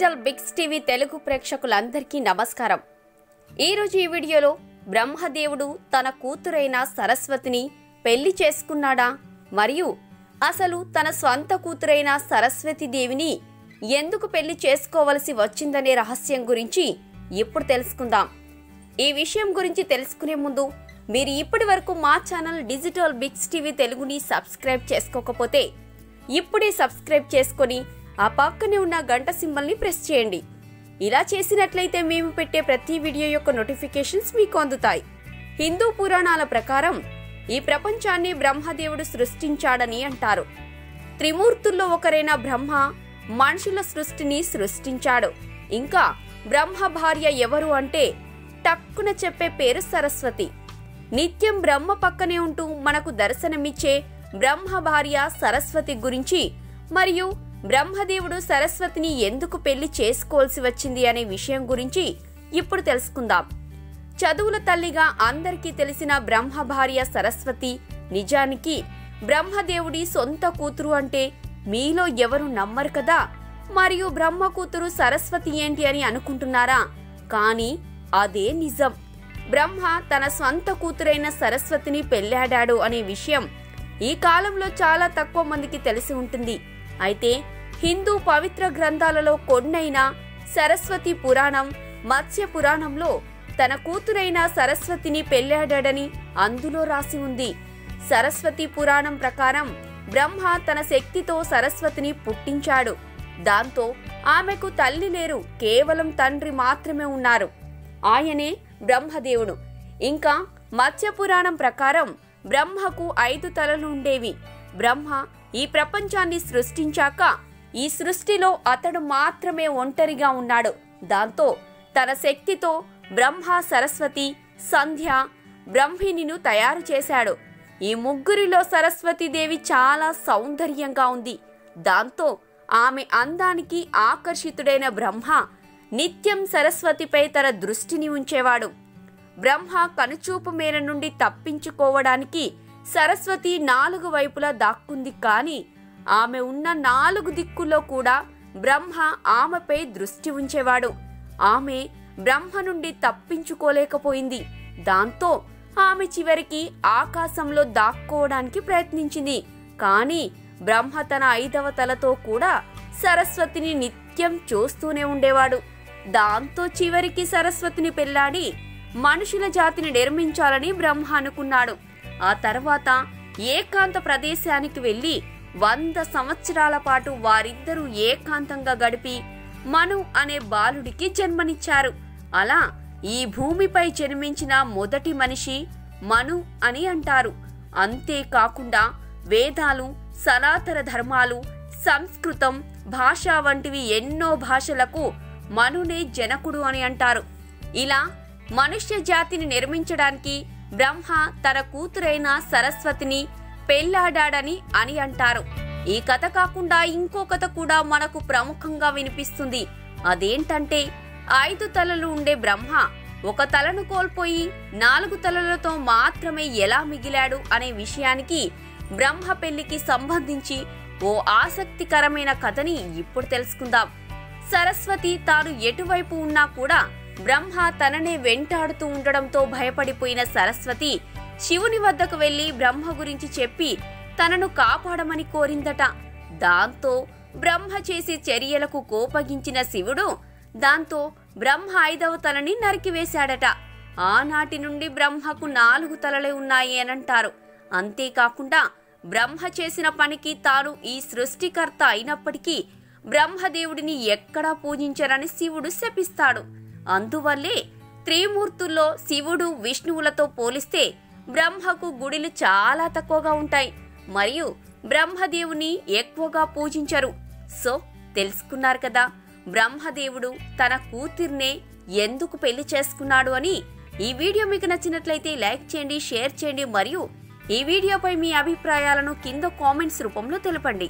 Digital bigs TV Telugu ప్రేక్షకులందరికీ నమస్కారం ఈరోజు ఈ వీడియోలో బ్రహ్మదేవుడు తన కూతురైన సరస్వతిని పెళ్లి చేసుకున్నాడా మరియు అసలు తన స్వంత కూతురైన సరస్వతి దేవిని ఎందుకు పెళ్లి చేసుకోవలసి వచ్చిందనే రహస్యం గురించి ఇప్పుడు తెలుసుకుందాం ఈ విషయం గురించి తెలుసుకునే ముందు మీరు ఇప్పటి వరకు మా ఛానల్ డిజిటల్ బిగ్స్ టీవీ తెలుగుని సబ్స్క్రైబ్ చేసుకోకపోతే ఇప్పుడే సబ్స్క్రైబ్ చేసుకొని ఆ పక్కనే ఉన్న గంట సింబల్ని ప్రెస్ చేయండి ఇలా చేసినట్లయితే మేము పెట్టే ప్రతి వీడియో యొక్క నోటిఫికేషన్స్ మీకు అందుతాయి హిందూ పురాణాల ప్రకారం ఈ ప్రపంచాన్ని బ్రహ్మదేవుడు సృష్టించాడని అంటారు త్రిమూర్తుల్లో ఒకరైన బ్రహ్మ మనుషుల సృష్టిని సృష్టించాడు ఇంకా బ్రహ్మ భార్య ఎవరు అంటే టక్కున చెప్పే పేరు సరస్వతి నిత్యం బ్రహ్మ పక్కనే ఉంటూ మనకు దర్శనమిచ్చే బ్రహ్మ భార్య సరస్వతి గురించి మరియు బ్రహ్మదేవుడు సరస్వతిని ఎందుకు పెళ్లి చేసుకోవాల్సి వచ్చింది అనే విషయం గురించి ఇప్పుడు తెలుసుకుందాం చదువుల తల్లిగా అందరికీ తెలిసిన బ్రహ్మ భార్య సరస్వతి నిజానికి బ్రహ్మదేవుడి సొంత కూతురు అంటే మీలో ఎవరు నమ్మరు కదా మరియు బ్రహ్మ కూతురు సరస్వతి ఏంటి అని అనుకుంటున్నారా కానీ అదే నిజం బ్రహ్మ తన స్వంత కూతురైన సరస్వతిని పెళ్లాడాడు అనే విషయం ఈ కాలంలో చాలా తక్కువ మందికి తెలిసి ఉంటుంది అయితే హిందూ పవిత్ర గ్రంథాలలో కొన్నైనా సరస్వతి పురాణం మత్స్య పురాణంలో తన కూతురైన సరస్వతిని పెళ్లాడాడని అందులో రాసి ఉంది సరస్వతి పురాణం ప్రకారం బ్రహ్మ తన శక్తితో సరస్వతిని పుట్టించాడు దాంతో ఆమెకు తల్లి లేరు కేవలం తండ్రి మాత్రమే ఉన్నారు ఆయనే బ్రహ్మదేవుడు ఇంకా మత్స్య పురాణం ప్రకారం బ్రహ్మకు ఐదు తలలు ఉండేవి బ్రహ్మ ఈ ప్రపంచాన్ని సృష్టించాక ఈ సృష్టిలో అతడు మాత్రమే ఒంటరిగా ఉన్నాడు దాంతో తన శక్తితో బ్రహ్మ సరస్వతి సంధ్య బ్రహ్మిణిను తయారు చేశాడు ఈ ముగ్గురిలో సరస్వతీదేవి చాలా సౌందర్యంగా ఉంది దాంతో ఆమె అందానికి ఆకర్షితుడైన బ్రహ్మ నిత్యం సరస్వతిపై తన దృష్టిని ఉంచేవాడు బ్రహ్మ కనుచూపు మేర నుండి తప్పించుకోవడానికి సరస్వతి నాలుగు వైపులా దాక్కుంది కాని ఆమె ఉన్న నాలుగు దిక్కుల్లో కూడా బ్రహ్మ ఆమెపై దృష్టి ఉంచేవాడు ఆమె బ్రహ్మ నుండి తప్పించుకోలేకపోయింది దాంతో ఆమె చివరికి ఆకాశంలో దాక్కోవడానికి ప్రయత్నించింది కానీ బ్రహ్మ తన ఐదవ తలతో కూడా సరస్వతిని నిత్యం చూస్తూనే ఉండేవాడు దాంతో చివరికి సరస్వతిని పెళ్లాడి మనుషుల జాతిని నిర్మించాలని బ్రహ్మ అనుకున్నాడు ఆ తర్వాత ఏకాంత ప్రదేశానికి వెళ్లి వంద సంవత్సరాల పాటు వారిద్దరూ ఏకాంతంగా గడిపి మను అనే బాలుడికి జన్మనిచ్చారు అలా ఈ భూమిపై జన్మించిన మొదటి మనిషి మను అని అంటారు అంతేకాకుండా వేదాలు సనాతన ధర్మాలు సంస్కృతం భాష వంటివి ఎన్నో భాషలకు మనునే జనకుడు అని అంటారు ఇలా మనుష్య జాతిని నిర్మించడానికి బ్రహ్మ తన కూతురైన సరస్వతిని పెళ్లాడాడని అని అంటారు ఈ కథ కాకుండా ఇంకో కథ కూడా మనకు ప్రముఖంగా వినిపిస్తుంది అదేంటంటే ఐదు తలలు ఉండే బ్రహ్మ ఒక తలను కోల్పోయి నాలుగు తలలతో మాత్రమే ఎలా మిగిలాడు అనే విషయానికి బ్రహ్మ పెళ్లికి సంబంధించి ఓ ఆసక్తికరమైన కథని ఇప్పుడు తెలుసుకుందాం సరస్వతి తాను ఎటువైపు ఉన్నా కూడా బ్రహ్మ తననే వెంటాడుతూ ఉండడంతో భయపడిపోయిన సరస్వతి శివుని వద్దకు వెళ్లి బ్రహ్మ గురించి చెప్పి తనను కాపాడమని కోరిందట దాంతో బ్రహ్మ చేసే చర్యలకు కోపగించిన శివుడు దాంతో బ్రహ్మ ఐదవ తలని నరికివేశాడట ఆనాటి నుండి బ్రహ్మకు నాలుగు తలలే ఉన్నాయి అనంటారు అంతేకాకుండా బ్రహ్మ చేసిన పనికి తాను ఈ సృష్టికర్త అయినప్పటికీ బ్రహ్మదేవుడిని ఎక్కడా పూజించరని శివుడు శపిస్తాడు అందువల్లే త్రిమూర్తుల్లో శివుడు విష్ణువులతో పోలిస్తే బ్రహ్మకు గుడిలు చాలా తక్కువగా ఉంటాయి మరియు బ్రహ్మదేవుని ఎక్కువగా పూజించరు సో తెలుసుకున్నారు కదా బ్రహ్మదేవుడు తన కూతుర్నే ఎందుకు పెళ్లి చేసుకున్నాడు అని ఈ వీడియో మీకు నచ్చినట్లయితే లైక్ చేయండి షేర్ చేయండి మరియు ఈ వీడియోపై మీ అభిప్రాయాలను కింద కామెంట్స్ రూపంలో తెలపండి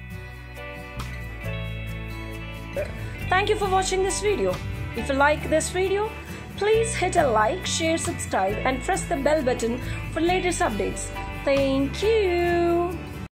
Thank you for watching this video. If you like this video, please hit a like, share, subscribe, and press the bell button for latest updates. Thank you.